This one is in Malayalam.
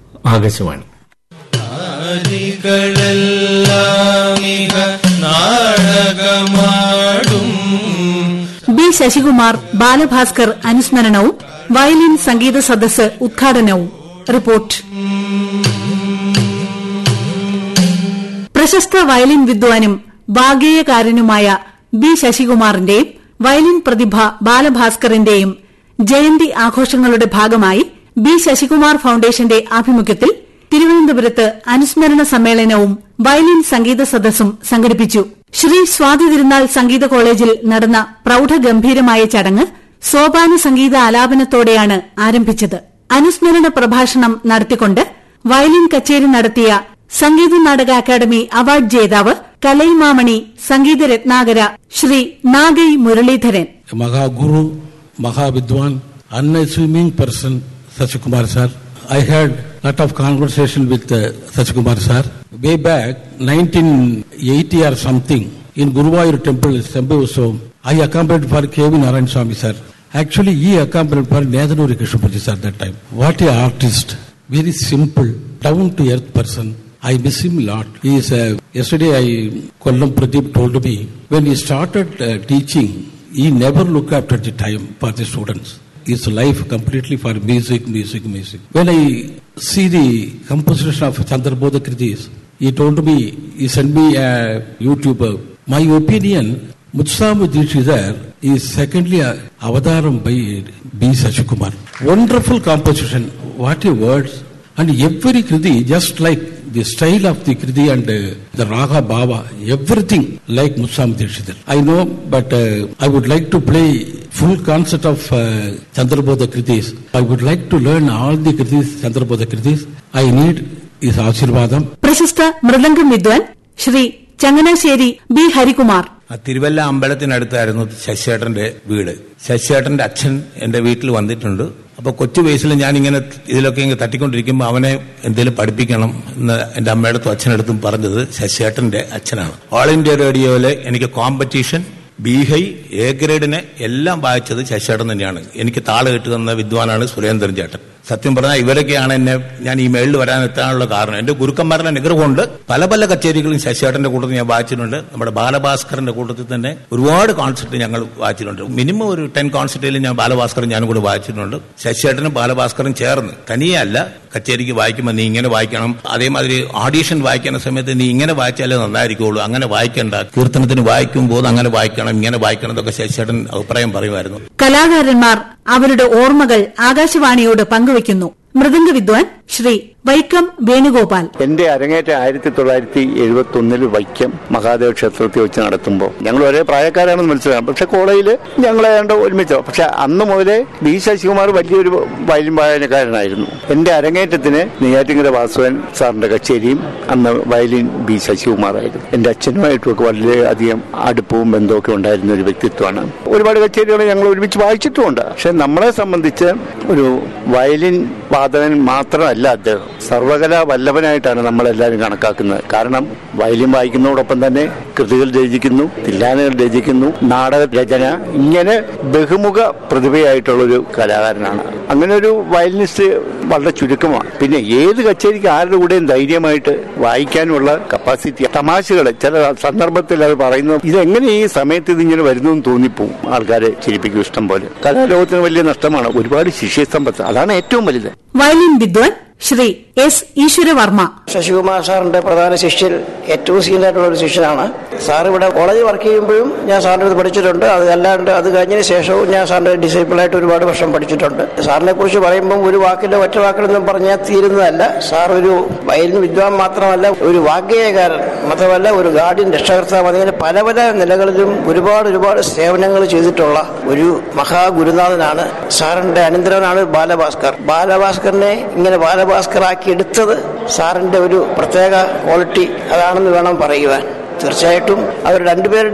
ആകാശവാണി ആദികളെല്ലാമിക നാടകമാടും ബി ശശികുമാർ ബാലഭാസ്കർ അനുസ്മരണവും വയലിൻ സംഗീത സദസ്സ് ഉദ്ഘാടനവും റിപ്പോർട്ട് പ്രശസ്ത വയലിൻ വിദ്വാനും വാഗ്ഗേയകാരനുമായ ബി ശശികുമാറിന്റെയും വയലിൻ പ്രതിഭ ബാലഭാസ്കറിന്റെയും ജയന്തി ആഘോഷങ്ങളുടെ ഭാഗമായി ബി ശശികുമാർ ഫൌണ്ടേഷന്റെ ആഭിമുഖ്യത്തിൽ തിരുവനന്തപുരത്ത് അനുസ്മരണ സമ്മേളനവും വയലിൻ സംഗീത സദസ്സും സംഘടിപ്പിച്ചു ശ്രീ സ്വാതി തിരുനാൾ സംഗീത കോളേജിൽ നടന്ന പ്രൌഢഗംഭീരമായ ചടങ്ങ് സോപാന സംഗീത ആലാപനത്തോടെയാണ് ആരംഭിച്ചത് അനുസ്മരണ പ്രഭാഷണം നടത്തിക്കൊണ്ട് വയലിൻ കച്ചേരി നടത്തിയ സംഗീത നാടക അക്കാദമി അവാർഡ് ജേതാവ് കലൈമാമണി സംഗീത Ratnakara Shri നാഗൈ Muraleedharan Mahaguru, Mahavidwan, unassuming person, Sachikumar sir. I had lot of conversation with uh, Sachikumar sir. Way back, 1980 or something, in Guruvayur temple, Sambhavasavam, I accompanied for K.V. Narayan Swami sir. Actually, he accompanied for Nedanuri Krishnapati sir that time. What a artist. Very simple, down to earth person. I miss him a lot. He is, uh, yesterday I, Kollam Pradeep told me, when he started uh, teaching, he never looked after the time for the students. His life completely for music, music, music. When I see the composition of Chandrabodha Kritis, he told me, he sent me a YouTuber. My opinion, Mutsamu Dishidhar is secondly a Avadaram by B. Sachikumar. Wonderful composition. What a words. And every Kriti, just like the style of the Kriti and uh, the Raga Baba, everything like Mutsam Dikshidhar. I know, but uh, I would like to play full concert of uh, Chandrabodha Kritis. I would like to learn all the Kritis, Chandrabodha Kritis. I need his Ashirvadam. പ്രശസ്ത മൃദംഗം വിദ്വാൻ ശ്രീ ചങ്ങനാശ്ശേരി ബി ഹരികുമാർ ആ തിരുവല്ല അമ്പലത്തിനടുത്തായിരുന്നു ശശിയേട്ടന്റെ വീട് ശശിയേട്ടന്റെ അച്ഛൻ എന്റെ വീട്ടിൽ വന്നിട്ടുണ്ട് അപ്പൊ കൊച്ചു വയസ്സിൽ ഞാൻ ഇങ്ങനെ ഇതിലൊക്കെ ഇങ്ങനെ തട്ടിക്കൊണ്ടിരിക്കുമ്പോൾ അവനെ എന്തെങ്കിലും പഠിപ്പിക്കണം എന്ന് എന്റെ അമ്മയുടെ അച്ഛനടുത്തും പറഞ്ഞത് ശശിയേട്ടന്റെ അച്ഛനാണ് ഓൾ ഇന്ത്യ റേഡിയോയിലെ എനിക്ക് കോമ്പറ്റീഷൻ ബീഹൈ എ ഗ്രേഡിനെ എല്ലാം വായിച്ചത് ശശിയേട്ടൻ തന്നെയാണ് എനിക്ക് താള് കിട്ടുന്ന വിദ്വാനാണ് സുരേന്ദ്രൻ ചേട്ടൻ സത്യം പറഞ്ഞാൽ ഇവരൊക്കെയാണ് എന്നെ ഞാൻ ഈ മേളിൽ വരാൻ എത്താനുള്ള കാരണം എന്റെ ഗുരുക്കന്മാരുടെ നിഗ്രഹമുണ്ട് പല പല കച്ചേരികളും ശശിയേട്ടന്റെ കൂട്ടത്തിൽ ഞാൻ വായിച്ചിട്ടുണ്ട് നമ്മുടെ ബാലഭാസ്കറിന്റെ കൂട്ടത്തിൽ തന്നെ ഒരുപാട് കോൺസെർട്ട് ഞങ്ങൾ വായിച്ചിട്ടുണ്ട് മിനിമം ഒരു ടെൻ കോൺസെർട്ടിൽ ഞാൻ ബാലഭാസ്കറും ഞാനും കൂടെ വായിച്ചിട്ടുണ്ട് ശശിയേട്ടനും ബാലഭാസ്കറും ചേർന്ന് തനിയല്ല കച്ചേരിക്ക് വായിക്കുമ്പോൾ നീ ഇങ്ങനെ വായിക്കണം അതേമാതിരി ഓഡീഷൻ വായിക്കുന്ന സമയത്ത് നീ ഇങ്ങനെ വായിച്ചാലേ നന്നായിരിക്കുള്ളൂ അങ്ങനെ വായിക്കണ്ട കീർത്തനത്തിന് വായിക്കുമ്പോൾ അങ്ങനെ വായിക്കണം ഇങ്ങനെ വായിക്കണം എന്നൊക്കെ ശശിയേട്ടൻ അഭിപ്രായം പറയുമായിരുന്നു കലാകാരന്മാർ അവരുടെ ഓർമ്മകൾ ആകാശവാണിയോട് പങ്കുവയ്ക്കുന്നു മൃദംഗ വിദ്വാൻ ശ്രീ വൈക്കം വേണുഗോപാൽ എന്റെ അരങ്ങേറ്റം ആയിരത്തി തൊള്ളായിരത്തി എഴുപത്തി ഒന്നിൽ വൈക്കം മഹാദേവ ക്ഷേത്രത്തിൽ വെച്ച് നടത്തുമ്പോൾ ഞങ്ങൾ ഒരേ പ്രായക്കാരാണെന്ന് മനസ്സിലാക്കാം പക്ഷെ കോളേജിൽ ഞങ്ങൾ ഏതാണ്ട് ഒരുമിച്ചോ പക്ഷെ അന്ന് മുതലേ ബി ശശികുമാർ വലിയൊരു വയലിൻ വായനക്കാരനായിരുന്നു എന്റെ അരങ്ങേറ്റത്തിന് നെയ്യാറ്റിങ്കര വാസുവൻ സാറിന്റെ കച്ചേരിയും അന്ന് വയലിൻ ബി ശശികുമാറായിരുന്നു എന്റെ അച്ഛനുമായിട്ടുമൊക്കെ വളരെയധികം അടുപ്പവും ബന്ധമൊക്കെ ഉണ്ടായിരുന്ന ഒരു വ്യക്തിത്വമാണ് ഒരുപാട് കച്ചേരികൾ ഞങ്ങൾ ഒരുമിച്ച് വായിച്ചിട്ടുമുണ്ട് പക്ഷെ നമ്മളെ സംബന്ധിച്ച് ഒരു വയലിൻ വാദകൻ മാത്രമല്ല അദ്ദേഹം സർവകലാ വല്ലഭനായിട്ടാണ് നമ്മളെല്ലാവരും കണക്കാക്കുന്നത് കാരണം വയലിൻ വായിക്കുന്നതോടൊപ്പം തന്നെ കൃതികൾ രചിക്കുന്നു തില്ലാനകൾ രചിക്കുന്നു നാടക രചന ഇങ്ങനെ ബഹുമുഖ പ്രതിഭയായിട്ടുള്ള ഒരു കലാകാരനാണ് അങ്ങനെ ഒരു വയലിനിസ്റ്റ് വളരെ ചുരുക്കമാണ് പിന്നെ ഏത് കച്ചേരിക്ക് ആരുടെ കൂടെയും ധൈര്യമായിട്ട് വായിക്കാനുള്ള കപ്പാസിറ്റി തമാശകൾ ചില സന്ദർഭത്തിൽ അത് പറയുന്നത് ഇതെങ്ങനെ ഈ സമയത്ത് ഇതിങ്ങനെ വരുന്നു എന്ന് തോന്നിപ്പോവും ആൾക്കാരെ ചിരിപ്പിക്കും ഇഷ്ടം പോലെ കലാലോകത്തിന് വലിയ നഷ്ടമാണ് ഒരുപാട് ശിഷ്യസമ്പത്ത് അതാണ് ഏറ്റവും വലുത് വയലിൻ വിദ്വാൻ ശ്രീ എസ് ഈശ്വരവർമ്മ ശശികുമാർ സാറിന്റെ പ്രധാന ശിഷ്യൻ ഏറ്റവും സീനിയറായിട്ടുള്ള ഒരു ശിഷ്യനാണ് സാർ ഇവിടെ കോളേജിൽ വർക്ക് ചെയ്യുമ്പോഴും ഞാൻ സാറിന്റെ അടുത്ത് പഠിച്ചിട്ടുണ്ട് അത് അല്ലാണ്ട് അത് കഴിഞ്ഞതിന് ശേഷവും ഞാൻ സാറിന്റെ ഡിസൈപ്പിളായിട്ട് ഒരുപാട് വർഷം പഠിച്ചിട്ടുണ്ട് സാറിനെ കുറിച്ച് പറയുമ്പം ഒരു വാക്കിലോ ഒറ്റ വാക്കിലൊന്നും പറഞ്ഞാൽ തീരുന്നതല്ല സാർ ഒരു വയലിൻ വിദ്വാൻ മാത്രമല്ല ഒരു വാഗ്ഗേയകാരൻ മാത്രമല്ല ഒരു ഗാർഡിയൻ രക്ഷകർത്താവ് അങ്ങനെ പല പല നിലകളിലും ഒരുപാട് ഒരുപാട് സേവനങ്ങൾ ചെയ്തിട്ടുള്ള ഒരു മഹാഗുരുനാഥനാണ് സാറിന്റെ അനന്തരവനാണ് ബാലഭാസ്കർ ബാലഭാസ്കറിനെ ഇങ്ങനെ ബാലഭാസ്കറാക്കി എടുത്തത് സാറിന്റെ ഒരു പ്രത്യേക ക്വാളിറ്റി അതാണെന്ന് വേണം പറയുവാൻ തീർച്ചയായിട്ടും അവർ രണ്ടുപേരുടെ